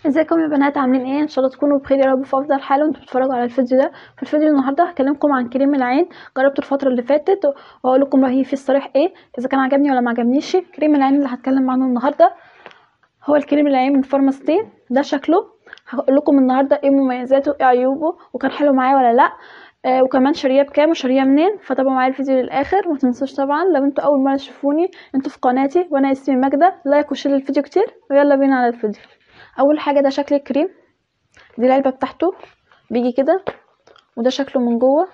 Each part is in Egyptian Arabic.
ازيكم يا بنات عاملين ايه ان شاء الله تكونوا بخير يا رب في افضل حال وانتوا بتتفرجوا على الفيديو ده في الفيديو النهارده هكلمكم عن كريم العين جربته الفتره اللي فاتت وهقول لكم رايي فيه الصريح ايه اذا كان عجبني ولا ما عجبنيش كريم العين اللي هتكلم عنه النهارده هو الكريم العين من فارماستين ده شكله هقول لكم النهارده ايه مميزاته ايه عيوبه وكان حلو معايا ولا لا آه وكمان شاريه بكام وشاريه منين فتابعوا معايا الفيديو للاخر وما تنسوش طبعا لو انتوا اول مره تشوفوني انتوا في قناتي وانا اسمي ماجده لايك وشير الفيديو كتير ويلا بينا على الفيديو اول حاجه ده شكل الكريم دي العلبه بتاعته بيجي كده وده شكله من جوه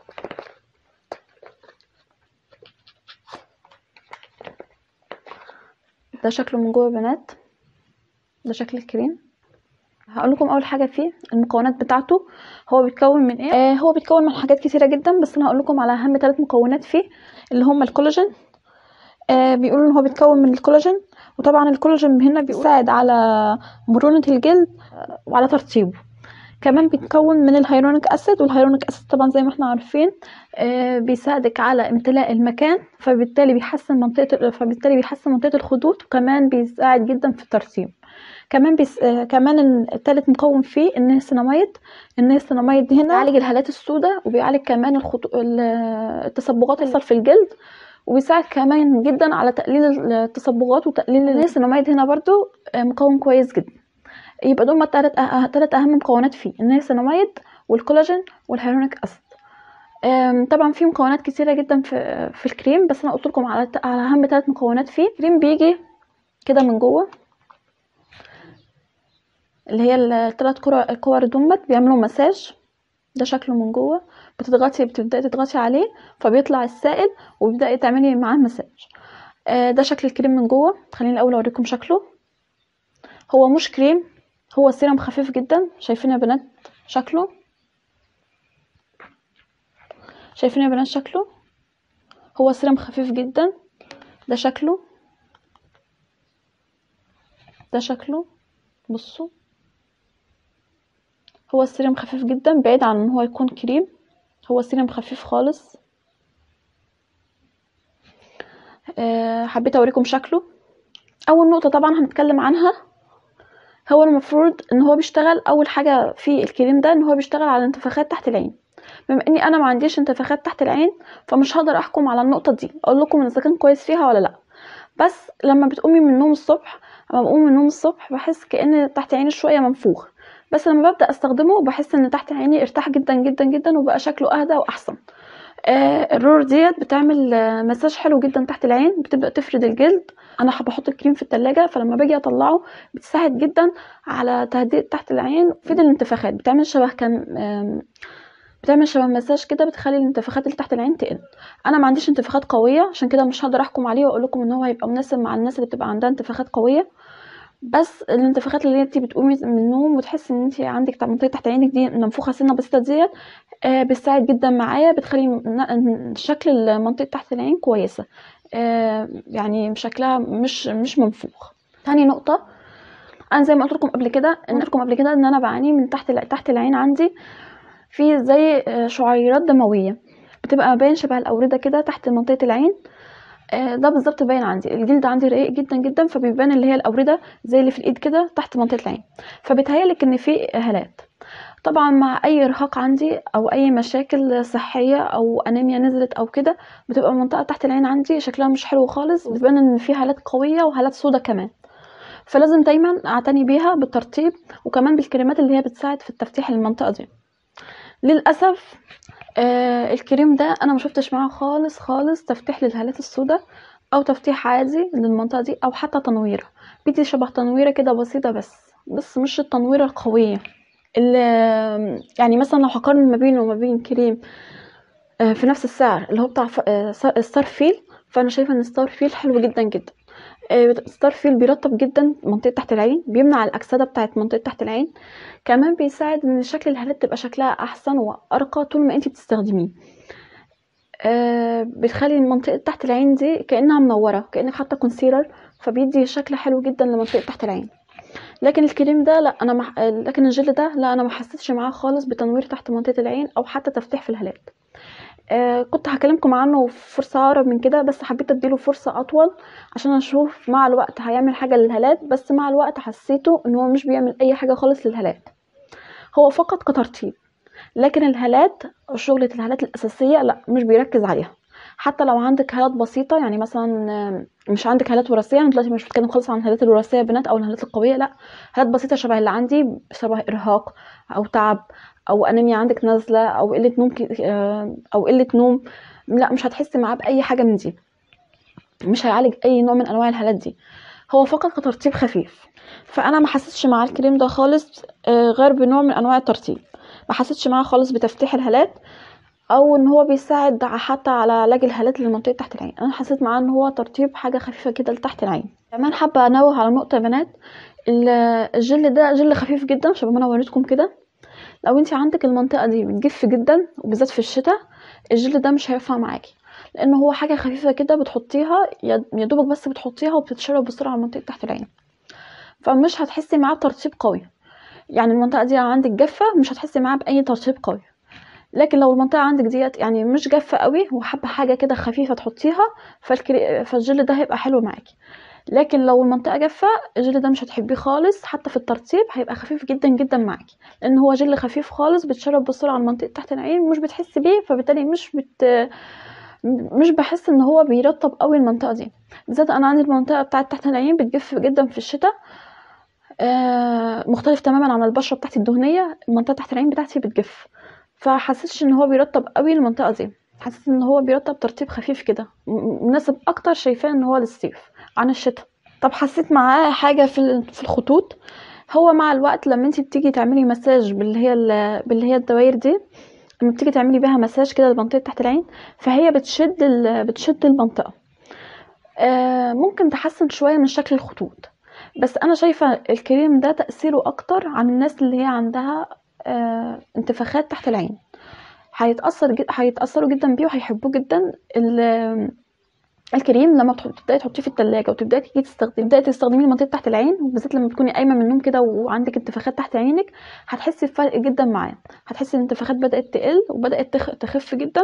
ده شكله من جوه يا بنات ده شكل الكريم هقول لكم اول حاجه فيه المكونات بتاعته هو بيتكون من ايه آه هو بيتكون من حاجات كتيره جدا بس انا هقول لكم على اهم ثلاث مكونات فيه اللي هم الكولاجين آه بيقولوا ان هو بيتكون من الكولاجين وطبعا الكولاجين هنا بيساعد على مرونة الجلد وعلى ترطيبه كمان بيتكون من الهيرونيك اسيد والهيرونيك اسيد طبعا زي ما احنا عارفين آه بيساعدك على امتلاء المكان فبالتالي بيحسن منطقه فبالتالي بيحسن منطقه الخدود وكمان بيساعد جدا في الترطيب كمان بيس... آه كمان الثالث مكون فيه النيسيناميد النيسيناميد هنا بيعالج الهالات السوداء وبيعالج كمان الخطو... التصبغات اللي في الجلد وبيساعد كمان جدا على تقليل التصبغات وتقليل النيسيناميد هنا برضو مكون كويس جدا يبقى دول تلات أه... تلات اهم مكونات فيه النيسيناميد والكولاجين والهيرونيك اسيد طبعا في مكونات كتيره جدا في في الكريم بس انا قلت لكم على على اهم ثلاث مكونات فيه الكريم بيجي كده من جوه اللي هي الثلاث كور دمت بيعملوا مساج ده شكله من جوه بتضغطي بتبداي تضغطي عليه فبيطلع السائل وبيبداي تعملي معاه مساج آه ده شكل الكريم من جوه خليني الاول اوريكم شكله هو مش كريم هو سيرم خفيف جدا شايفين يا بنات شكله شايفين يا بنات شكله هو سيرم خفيف جدا ده شكله ده شكله بصوا هو السيرم خفيف جدا بعيد عن ان هو يكون كريم هو سيرم خفيف خالص أه حبيت اوريكم شكله اول نقطه طبعا هنتكلم عنها هو المفروض ان هو بيشتغل اول حاجه في الكريم ده ان هو بيشتغل على الانتفاخات تحت العين بما اني انا ما عنديش انتفاخات تحت العين فمش هقدر احكم على النقطه دي اقول لكم اذا كان كويس فيها ولا لا بس لما بتقومي من النوم الصبح لما بقوم من النوم الصبح بحس كأن تحت عيني شويه منفوخ بس لما ببدا استخدمه بحس ان تحت عيني ارتاح جدا جدا جدا وبقى شكله اهدى واحسن آه الرور ديت بتعمل آه مساج حلو جدا تحت العين بتبدا تفرد الجلد انا بحط الكريم في التلاجة فلما باجي اطلعه بتساعد جدا على تهدئه تحت العين في الانتفاخات بتعمل شبه كان آه بتعمل شبه مساج كده بتخلي الانتفاخات اللي تحت العين تقل انا ما عنديش انتفاخات قويه عشان كده مش هقدر احكم عليه واقول لكم ان هو هيبقى مناسب مع الناس اللي بتبقى عندها انتفاخات قويه بس الانتفاخات اللي انت بتقومي من النوم وتحسي ان انت عندك منطقه تحت عينك دي منفوخه سنه بسيطه ديت آه بتساعد جدا معايا بتخلي شكل منطقه تحت العين كويسه آه يعني شكلها مش مش منفوخ تاني نقطه انا زي ما قلت لكم قبل كده ان لكم قبل كده ان انا بعاني من تحت تحت العين عندي في زي شعيرات دمويه بتبقى باين شبه الاورده كده تحت منطقه العين ده بالظبط باين عندي الجلد عندي رقيق جدا جدا فبيبان اللي هي الاورده زي اللي في الايد كده تحت منطقه العين فبتهيالك ان في هالات طبعا مع اي ارهاق عندي او اي مشاكل صحيه او انيميا نزلت او كده بتبقى المنطقه تحت العين عندي شكلها مش حلو خالص بتبان ان في هالات قويه وهالات سودا كمان فلازم دايما اعتني بيها بالترطيب وكمان بالكريمات اللي هي بتساعد في التفتيح المنطقه دي للاسف آه الكريم ده انا ما شفتش معاه خالص خالص تفتيح للهالات السوداء او تفتيح عادي للمنطقه دي او حتى تنويره بيدي شبه تنويره كده بسيطه بس بس مش التنويره القويه اللي يعني مثلا لو هقارن ما بينه وما بين كريم آه في نفس السعر اللي هو بتاع آه ستار فيل فانا شايفه ان ستار فيل حلو جدا جدا ستار فيل بيرطب جدا منطقه تحت العين بيمنع الاكسده بتاعت منطقه تحت العين كمان بيساعد ان شكل الهالات تبقى شكلها احسن وارقى طول ما انت بتستخدميه أه بتخلي منطقه تحت العين دي كانها منوره كانك حاطه كونسيلر فبيدي شكل حلو جدا لمنطقه تحت العين لكن الكريم ده لا انا مح... لكن الجل ده لا انا ما حسيتش معاه خالص بتنوير تحت منطقه العين او حتى تفتيح في الهالات آه كنت هكلمكم عنه في فرصة أقرب من كده بس حبيت أديله فرصة أطول عشان أشوف مع الوقت هيعمل حاجة للهالات بس مع الوقت حسيته إن هو مش بيعمل أي حاجة خالص للهالات هو فقط كترتيب لكن الهالات شغلة الهالات الأساسية لا مش بيركز عليها حتى لو عندك هالات بسيطة يعني مثلا آه، مش عندك هالات وراثية أنا دلوقتي مش بتكلم خالص عن الهالات الوراثية بنات أو الهالات القوية لا هالات بسيطة شبه اللي عندي شبه إرهاق أو تعب أو أنيميا عندك نازلة أو قلة نوم ك- آه، أو قلة نوم لا مش هتحسي معاه بأي حاجة من دي مش هيعالج أي نوع من أنواع الهالات دي هو فقط كترطيب خفيف فأنا ما حسيتش مع الكريم ده خالص آه، غير بنوع من أنواع الترطيب ما حسيتش معاه خالص بتفتيح الهالات او ان هو بيساعد حتى على علاج الهالات اللي منطقه تحت العين انا حسيت معاه ان هو ترطيب حاجه خفيفه كده لتحت العين كمان حابه انوه على نقطه يا بنات ال- الجل ده جل خفيف جدا شبه ما انا وريتكم كده لو انت عندك المنطقه دي بتجف جدا وبالذات في الشتاء الجل ده مش هينفع معاكي لان هو حاجه خفيفه كده بتحطيها يا يا دوبك بس بتحطيها وبتتشرب بسرعه على منطقه تحت العين فمش هتحسي معاه ترطيب قوي يعني المنطقه دي لو عندك جافه مش هتحسي معاها باي ترطيب قوي لكن لو المنطقة عندك ديت يعني مش جافة قوي وحابة حاجة كده خفيفة تحطيها فالكري... فالجل ده هيبقى حلو معاكي لكن لو المنطقة جافة الجل ده مش هتحبيه خالص حتى في الترطيب هيبقى خفيف جدا جدا معاكي لان هو جل خفيف خالص بتشرب بسرعة على منطقة تحت العين مش بتحسي بيه فبالتالي مش بت مش بحس ان هو بيرطب قوي المنطقة دي بالذات انا عندي المنطقة بتاعت تحت العين بتجف جدا في الشتاء آه مختلف تماما عن البشرة بتاعتي الدهنية المنطقة تحت العين بتاعتي بتجف فحسيتش ان هو بيرطب قوي المنطقه دي حسيت ان هو بيرطب ترطيب خفيف كده م- مناسب اكتر شايفاه ان هو للصيف عن الشتاء طب حسيت معاه حاجه في ال- في الخطوط هو مع الوقت لما انت بتيجي تعملي مساج باللي هي ال- باللي هي الدواير دي لما بتيجي تعملي بيها مساج كده لمنطقه تحت العين فهي بتشد ال- بتشد المنطقه آه، ممكن تحسن شويه من شكل الخطوط بس انا شايفه الكريم ده تاثيره اكتر عن الناس اللي هي عندها آه، انتفاخات تحت العين هيتأثر جد... هيتأثروا جدا بيه وهيحبوه جدا ال... الكريم لما بتحط- تبداي تحطيه في التلاجة وتبداي تيجي تستخدمي تبداي تستخدميه لمنطقة تحت العين وبالذات لما تكوني قايمة من النوم كده وعندك انتفاخات تحت عينك هتحسي بفرق جدا معاه هتحسي ان الانتفاخات بدأت تقل وبدأت تخ... تخف جدا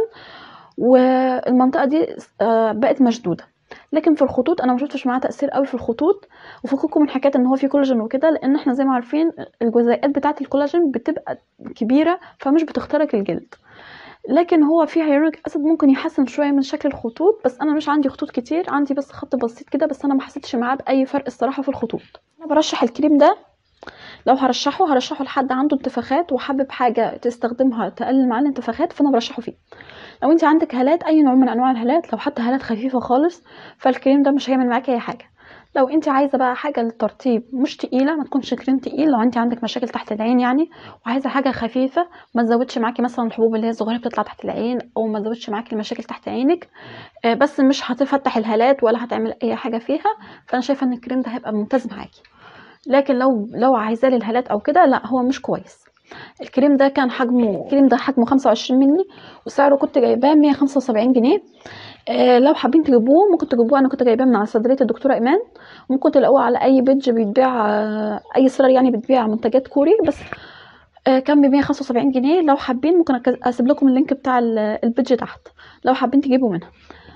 والمنطقة دي آه، بقت مشدودة لكن في الخطوط انا ما شفتش معاه تاثير قوي في الخطوط وفككم من حكايه ان هو فيه كولاجين وكده لان احنا زي ما عارفين الجزيئات بتاعه الكولاجين بتبقى كبيره فمش بتخترق الجلد لكن هو فيه هيرونيك اسيد ممكن يحسن شويه من شكل الخطوط بس انا مش عندي خطوط كتير عندي بس خط بسيط كده بس انا ما حسيتش معاه باي فرق الصراحه في الخطوط انا برشح الكريم ده لو هرشحه هرشحه لحد عنده انتفاخات وحابب حاجه تستخدمها تقلل معاه الانتفاخات فانا برشحه فيه لو انت عندك هالات اي نوع من انواع الهالات لو حتى هالات خفيفه خالص فالكريم ده مش هيعمل معاكي اي حاجه لو انت عايزه بقى حاجه للترطيب مش تقيله ما تكونش كريم تقيل لو انت عندك مشاكل تحت العين يعني وعايزه حاجه خفيفه ما تزودش معاكي مثلا الحبوب اللي هي الصغيره بتطلع تحت العين او ما تزودش معاكي المشاكل تحت عينك آه، بس مش هتفتح الهالات ولا هتعمل اي حاجه فيها فانا شايفه ان الكريم ده هيبقى ممتاز معاكي لكن لو لو عايزاه للهالات او كده لا هو مش كويس الكريم ده كان حجمه الكريم ده حجمه 25 مللي وسعره كنت جايباه 175 جنيه آه لو حابين تجيبوه ممكن تجيبوه انا كنت جايباه من على صيدليه الدكتوره ايمان ممكن تلاقوه على اي بيدج بيتباع آه اي سيلر يعني بتبيع منتجات كوري بس آه كان ب 175 جنيه لو حابين ممكن أك- اسيب لكم اللينك بتاع ال- البيدج تحت لو حابين تجيبوا منها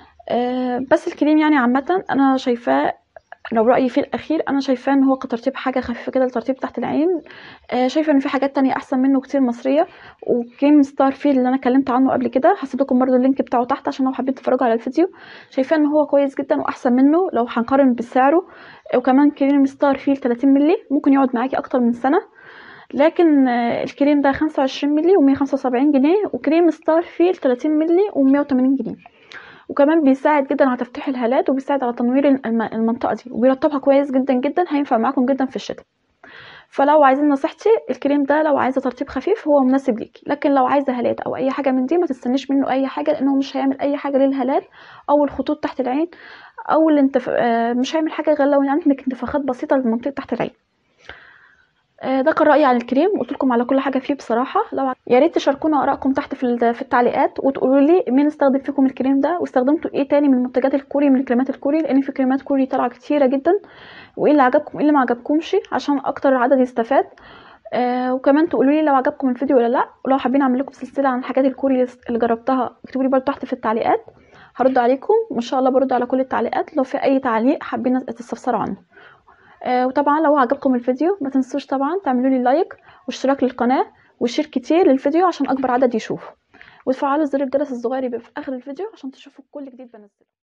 آه بس الكريم يعني عامه انا شايفاه لو رأيي فيه الأخير أنا شايفاه إن هو كترتيب حاجة خفيفة كده لترطيب تحت العين آه شايفة إن في حاجات تانية أحسن منه كتير مصرية وكريم ستار فيل اللي أنا اتكلمت عنه قبل كده هسيب لكم برضو اللينك بتاعه تحت عشان لو حابين تتفرجوا على الفيديو شايفاه إن هو كويس جدا وأحسن منه لو هنقارن بسعره وكمان كريم ستار فيل 30 مللي ممكن يقعد معاكي أكتر من سنة لكن آه، الكريم ده 25 مللي و175 جنيه وكريم ستار فيل 30 مللي و180 جنيه وكمان بيساعد جدا على تفتيح الهالات وبيساعد على تنوير الم- المنطقه دي وبيرطبها كويس جدا جدا هينفع معاكم جدا في الشتاء فلو عايزين نصيحتي الكريم ده لو عايزه ترطيب خفيف هو مناسب ليكي لكن لو عايزه هالات او اي حاجه من دي ما تستنيش منه اي حاجه لانه مش هيعمل اي حاجه للهالات او الخطوط تحت العين او الانتف... آه، مش هيعمل حاجه غير لو عندك انتفاخات بسيطه لمنطقه تحت العين آه، ده كان رايي عن الكريم قلت لكم على كل حاجه فيه بصراحه لو ع- يا ريت تشاركونا ارائكم تحت في ال- في التعليقات وتقولوا لي مين استخدم فيكم الكريم ده واستخدمتوا ايه تاني من منتجات الكوري من الكريمات الكوري لان في كريمات كوري طالعه كتيره جدا وايه اللي عجبكم وايه اللي ما عجبكمش عشان اكتر عدد يستفاد آه وكمان تقولوا لي لو عجبكم الفيديو ولا لا ولو حابين اعمل لكم سلسله عن الحاجات الكوري اللي جربتها اكتبوا لي برضه تحت في التعليقات هرد عليكم وان شاء الله برد على كل التعليقات لو في اي تعليق حابين تستفسروا عنه آه وطبعا لو عجبكم الفيديو ما تنسوش طبعا تعملوا لي لايك واشتراك للقناه وشير كتير للفيديو عشان اكبر عدد يشوفه وتفعلوا زر الجرس الصغير يبقى في اخر الفيديو عشان تشوفوا كل جديد بنزله